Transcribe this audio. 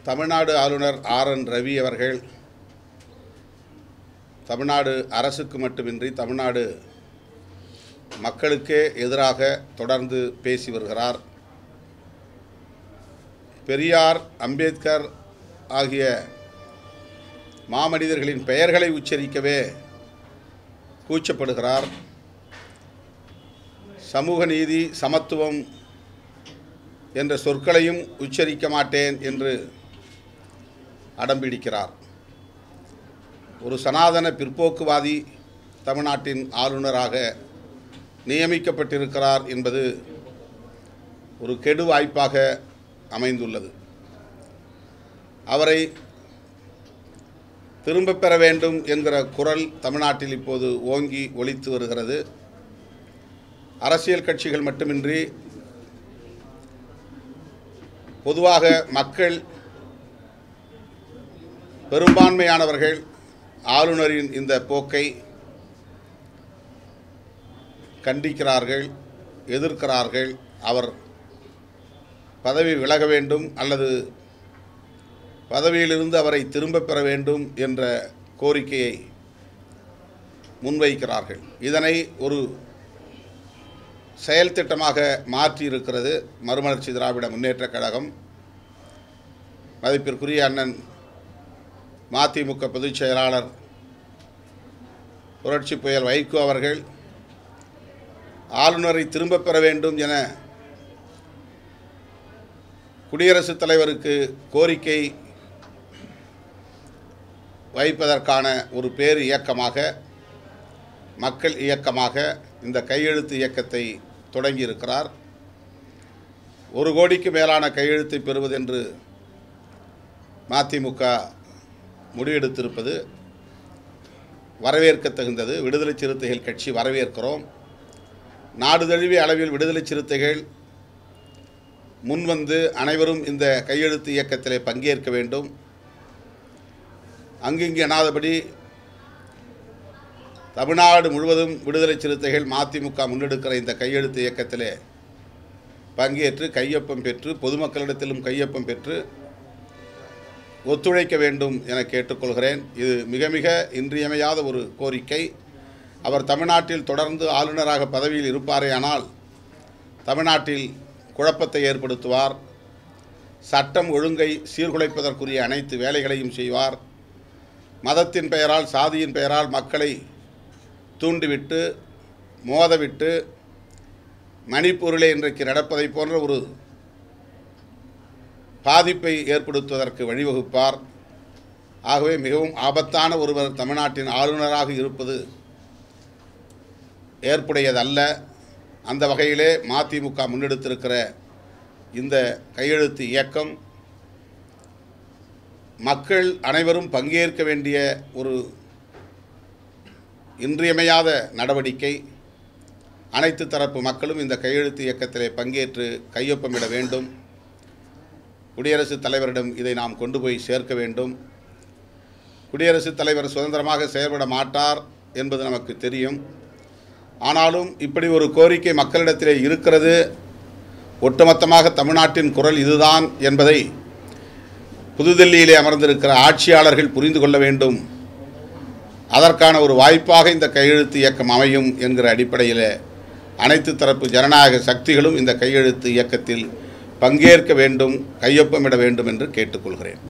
தமிழ்நாடு ஆளுநர் R N Ravi அவர்கள் தமிழ்நாடு அரசுக்கு மட்டுமின்றி தமிழ்நாடு மக்களுக்கே எதிராக தொடர்ந்து பேசி வருகிறார் பெரியார் அம்பேத்கர் ஆகிய மாமனிதர்களின் பெயர்களை உச்சரிக்கவே கூச்சப்படுகிறார் சமூக நீதி சமத்துவம் என்ற சொற்களையும் உச்சரிக்க மாட்டேன் என்று அடம்பிடிக்கிறார் ஒரு சனாதன பிற்போக்குவாதி தமிழ்நாட்டின் ஆளுநராக நியமிக்கப்பட்டிருக்கிறார் என்பது ஒரு கெடு வாய்ப்பாக அமைந்துள்ளது அவரை திரும்பப் பெற வேண்டும் என்கிற குரல் தமிழ்நாட்டில் இப்போது ஓங்கி ஒலித்து வருகிறது அரசியல் கட்சிகள் மட்டுமின்றி பொதுவாக மக்கள் பெரும்பான்மையானவர்கள் ஆளுநரின் இந்த போக்கை கண்டிக்கிறார்கள் எதிர்க்கிறார்கள் அவர் பதவி விலக வேண்டும் அல்லது பதவியிலிருந்து அவரை திரும்பப் பெற வேண்டும் என்ற கோரிக்கையை முன்வைக்கிறார்கள் இதனை ஒரு செயல் திட்டமாக மாற்றியிருக்கிறது மறுமலர்ச்சி திராவிட முன்னேற்றக் கழகம் மதிப்பிற்குரிய அண்ணன் மதிமுக பொதுச் செயலாளர் புரட்சி புயல் வைகோ அவர்கள் ஆளுநரை திரும்பப் பெற வேண்டும் என குடியரசுத் தலைவருக்கு கோரிக்கை வைப்பதற்கான ஒரு பேர் இயக்கமாக மக்கள் இயக்கமாக இந்த கையெழுத்து இயக்கத்தை தொடங்கியிருக்கிறார் ஒரு கோடிக்கு மேலான கையெழுத்தை பெறுவதென்று மதிமுக முடிவெடுத்திருப்பது வரவேற்க தகுந்தது விடுதலை சிறுத்தைகள் கட்சி வரவேற்கிறோம் நாடு தழுவிய அளவில் விடுதலை சிறுத்தைகள் முன்வந்து அனைவரும் இந்த கையெழுத்து இயக்கத்திலே பங்கேற்க வேண்டும் அங்கிங்கு எனாதபடி தமிழ்நாடு முழுவதும் விடுதலை சிறுத்தைகள் மதிமுக முன்னெடுக்கிற இந்த கையெழுத்து இயக்கத்திலே பங்கேற்று கையொப்பம் பெற்று பொதுமக்களிடத்திலும் கையொப்பம் பெற்று ஒத்துழைக்க வேண்டும் என கேட்டுக்கொள்கிறேன் இது மிக மிக இன்றியமையாத ஒரு கோரிக்கை அவர் தமிழ்நாட்டில் தொடர்ந்து ஆளுநராக பதவியில் இருப்பாரேயானால் தமிழ்நாட்டில் குழப்பத்தை ஏற்படுத்துவார் சட்டம் ஒழுங்கை சீர்குலைப்பதற்குரிய அனைத்து வேலைகளையும் செய்வார் மதத்தின் பெயரால் சாதியின் பெயரால் மக்களை தூண்டிவிட்டு மோதவிட்டு மணிப்பூரிலே இன்றைக்கு நடப்பதை போன்ற ஒரு பாதிப்பை ஏற்படுத்துவதற்கு வழிவகுப்பார் ஆகவே மிகவும் ஆபத்தான ஒருவர் தமிழ்நாட்டின் ஆளுநராக இருப்பது ஏற்புடையதல்ல அந்த வகையிலே மதிமுக முன்னெடுத்திருக்கிற இந்த கையெழுத்து இயக்கம் மக்கள் அனைவரும் பங்கேற்க வேண்டிய ஒரு இன்றியமையாத நடவடிக்கை அனைத்து தரப்பு மக்களும் இந்த கையெழுத்து இயக்கத்திலே பங்கேற்று கையொப்பமிட வேண்டும் குடியரசுத் தலைவரிடம் இதை நாம் கொண்டு போய் சேர்க்க வேண்டும் குடியரசுத் தலைவர் சுதந்திரமாக செயல்பட மாட்டார் என்பது நமக்கு தெரியும் ஆனாலும் இப்படி ஒரு கோரிக்கை மக்களிடத்திலே இருக்கிறது ஒட்டுமொத்தமாக தமிழ்நாட்டின் குரல் இதுதான் என்பதை புதுதில்லியிலே அமர்ந்திருக்கிற ஆட்சியாளர்கள் புரிந்து கொள்ள வேண்டும் அதற்கான ஒரு வாய்ப்பாக இந்த கையெழுத்து இயக்கம் அமையும் என்கிற அடிப்படையில் அனைத்து தரப்பு ஜனநாயக சக்திகளும் இந்த கையெழுத்து இயக்கத்தில் பங்கேற்க வேண்டும் கையொப்பமிட வேண்டும் என்று கேட்டுக்கொள்கிறேன்